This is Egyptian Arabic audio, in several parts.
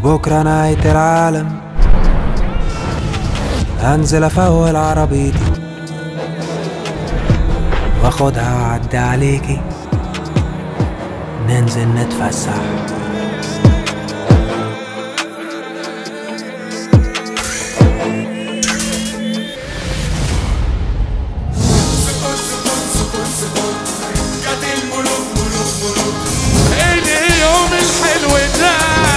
بكرة نهاية العالم هنزل افول عربيتي واخدها واعدي عليكي ننزل نتفسح اليوم الحلو ده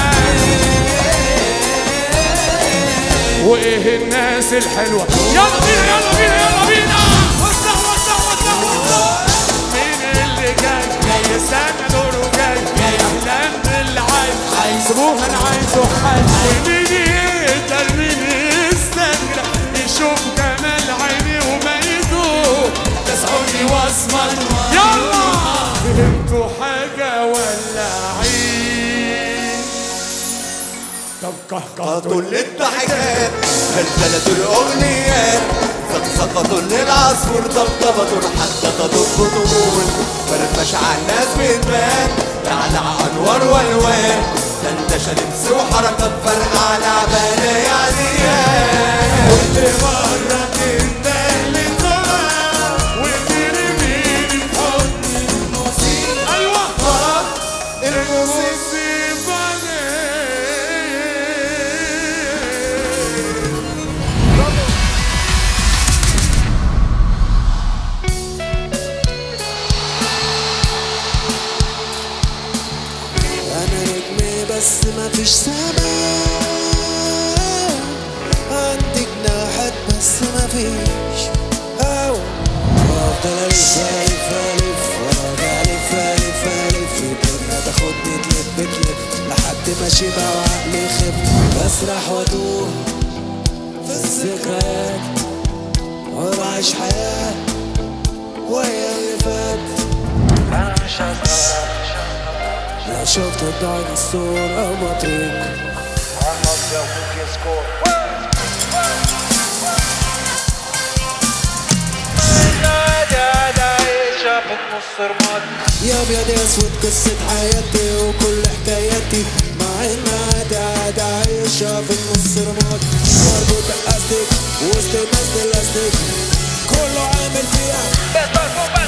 وايه الناس الحلوه يلا بينا يلا بينا يلا بينا وسع وسع وسع وسع مين اللي جاي جاي استنى دوره جاي اهلا باللي عايز سيبوها انا عايزه حي ومين يقدر مين يستنى يشوف جمال عيني وما يدوق تسعوني واسمر يلا فهمتوا حاجه ولا عين طب كهكهتوا سقطوا للضحكات هلتلتوا الأغنيات سقطوا للعصفور طبطبة حتى تضب طبول فرفش على الناس بتبان لعلع أنوار والوان ده انت شمس وحركات فرقع على عبالة يا ديان كنت مرة كنت اللي طلع وترميني في حضن المصيبة أيوة المصيبة انا نجم بس ما فيش سما عندي جناحات بس ما فيش هوا افضل الف الف الف وارجع الف الف الف الدنيا تاخدني تلف تلف لحد ما شبع وعقلي خف بسرح واتوه في الذكريات وبعيش حياة وهي اللي فات لو شفت الديناصور او بطريق يا ابيض يا اسود قصة حياتي وكل حكاياتي مع ان عادي عادي عايشة في النص رماد مربوط باستيك وسط الناس بلاستيك كله عامل فيها